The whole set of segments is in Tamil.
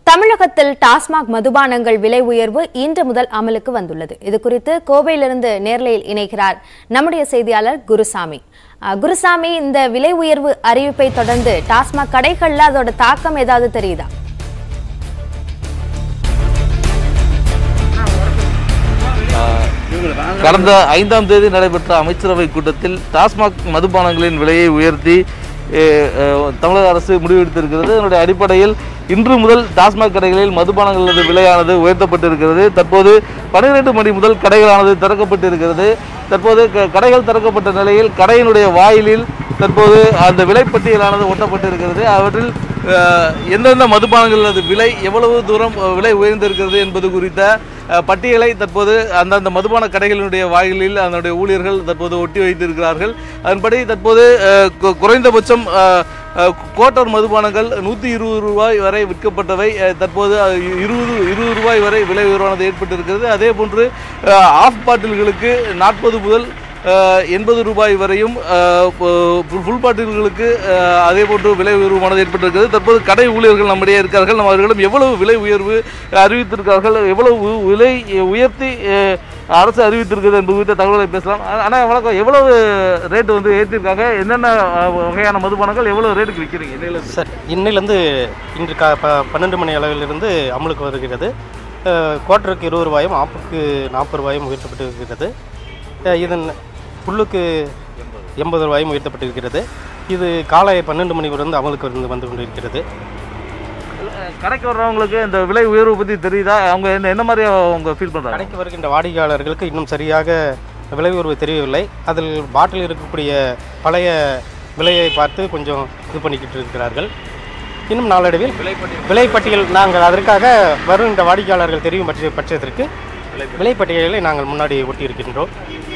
தமிழகத்தில் டாஸ்மாக் மதுபானங்கள் விலை உயர்வு இன்று முதல் அமலுக்கு வந்துள்ளது இது குறித்து கோவையிலிருந்து நேர்லையில் இணைகிறார் நம்முடைய செய்தியாளர் குருசாமி அஹ், குருசாமி இந்த விலை உயர்வு அறிவிப்பை தொடர்ந்து டாஸ்மாக் கடைகள்ல அதோட தாக்கம் ஏதாவது தெரியுதா கடந்த ஐந்தாம் தேதி நடைபெற்ற அமைச்சரவை கூட்டத்தில் டாஸ்மாக் மதுபானங்களின் விலையை உயர்த்தி அஹ், அஹ், தமிழக அரசு முடிவெடுத்திருக்கிறது அதனுடைய அடிப்படையில் இன்று முதல் டாஸ்மாக் கடைகளில் மதுபானங்களது விலையானது உயர்த்தப்பட்டிருக்கிறது தற்போது பன்னிரெண்டு மணி முதல் கடைகளானது திறக்கப்பட்டிருக்கிறது தற்போது க- கடைகள் திறக்கப்பட்ட நிலையில் கடையினுடைய வாயிலில் தற்போது அந்த விலைப்பட்டியலானது ஒட்டப்பட்டிருக்கிறது அவற்றில் அஹ், எந்தெந்த மதுபானங்களது விலை எவ்வளவு தூரம் அஹ், விலை உயர்ந்திருக்கிறது என்பது குறித்த அஹ், பட்டியலை தற்போது அந்தந்த மதுபான கடைகளினுடைய வாயிலில் அதனுடைய ஊழியர்கள் தற்போது ஒட்டி வைத்திருக்கிறார்கள் அதன்படி தற்போது அஹ், கு- குறைந்தபட்சம் அஹ், அஹ், கோட்டர் மதுபானங்கள் நூற்றி இருபது ரூபாய் வரை விற்கப்பட்டவை அஹ், தற்போது அஹ், இரு- இருபது இருபது ரூபாய் வரை விலை உயர்வானது ஏற்பட்டிருக்கிறது அதே போன்று அஹ், ஆஃப் பாட்டில்களுக்கு நாற்பது முதல் அஹ், எண்பது ரூபாய் வரையும் அஹ், ஃபுல் ஃபுல் பாட்டில்களுக்கு அஹ், அதே போன்று விலை உயர்வானது ஏற்பட்டிருக்கிறது தற்போது கடை ஊழியர்கள் நம்மிடையே இருக்கிறார்கள் நம்ம அவர்களிடம் எவ்வளவு விலை உயர்வு அறிவித்திருக்கிறார்கள் எவ்வளவு உ- விலை உயர்த்தி அஹ், அரசு அறிவித்திருக்கிறது என்பது குறித்த தகவலை பேசலாம் ஆனால் வணக்கம் எவ்வளவு ரேட்டு வந்து ஏற்றிருக்காங்க என்னென்ன அஹ், வகையான மதுபானங்கள் எவ்வளவு ரேட்டுக்கு விற்கிறீங்க இன்னையில சார் இன்னிலிருந்து இன்று கா ப பன்னெண்டு மணி அளவிலிருந்து அமலுக்கு வருகிறது அஹ், குவார்ட்டருக்கு இருபது ரூபாயும் ஆப்புக்கு நாற்பது ரூபாயும் உயர்த்தப்பட்டு இருக்கிறது அஹ், இதன் புல்லுக்கு எண்பது ரூபாயும் உயர்த்தப்பட்டிருக்கிறது இது காலை பன்னெண்டு மணிலிருந்து அமலுக்கு வந்து வந்து கொண்டிருக்கிறது கடைக்கு வர்றவங்களுக்கு இந்த விலை உயர்வு பற்றி தெரியுதா அவங்க என்ன என்ன மாதிரி அவங்க ஃபீல் பண்ணுறாங்க கடைக்கு வருகின்ற வாடிக்கையாளர்களுக்கு இன்னும் சரியாக விலை உயர்வு தெரியவில்லை அதில் பாட்டில் இருக்கக்கூடிய பழைய விலையை பார்த்து கொஞ்சம் இது பண்ணிக்கிட்டு இருக்கிறார்கள் இன்னும் நாளடைவில் விலைப்பட்டியல் நாங்கள் அதற்காக வருகின்ற வாடிக்கையாளர்கள் தெரியும் பட்ச பட்சத்திற்கு விலைப்பட்டியலை நாங்கள் முன்னாடி ஒட்டியிருக்கின்றோம்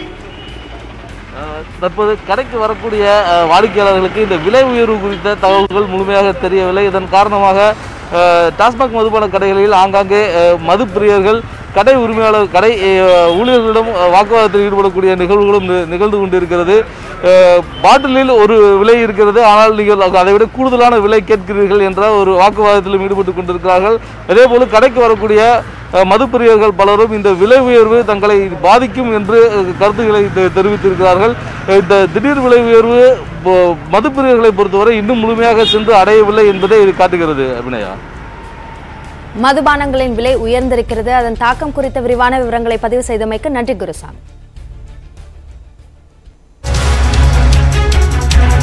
அஹ் தற்போது கடைக்கு வரக்கூடிய அஹ், வாடிக்கையாளர்களுக்கு இந்த விலை உயர்வு குறித்த தகவல்கள் முழுமையாக தெரியவில்லை இதன் காரணமாக அஹ், டாஸ்மாக் மதுபான கடைகளில் ஆங்காங்கே அஹ், மது பிரியர்கள் கடை உரிமையாளர் கடை அஹ், ஊழியர்களிடம் அஹ், வாக்குவாதத்தில் ஈடுபடக்கூடிய நிகழ்வுகளும் நி- நிகழ்ந்து கொண்டிருக்கிறது அஹ், பாட்டிலில் ஒரு விலை இருக்கிறது ஆனால் நீங்கள் அதை விட கூடுதலான விலை கேட்கிறீர்கள் என்ற ஒரு வாக்குவாதத்திலும் ஈடுபட்டு கொண்டிருக்கிறார்கள் அதேபோல கடைக்கு வரக்கூடிய அஹ், மதுப்பிரியர்கள் பலரும் இந்த விலை உயர்வு தங்களை பாதிக்கும் என்று அஹ், கருத்துக்களை தெ- தெரிவித்திருக்கிறார்கள் அஹ், இந்த திடீர் விலை உயர்வு பொ- மதுப்பிரியர்களை பொறுத்தவரை இன்னும் முழுமையாக சென்று அடையவில்லை என்பதை இது காட்டுகிறது அபிநயா மதுபானங்களின் விலை உயர்ந்திருக்கிறது அதன் தாக்கம் குறித்த விரிவான விவரங்களை பதிவு செய்தமைக்கு நன்றி குருசாமி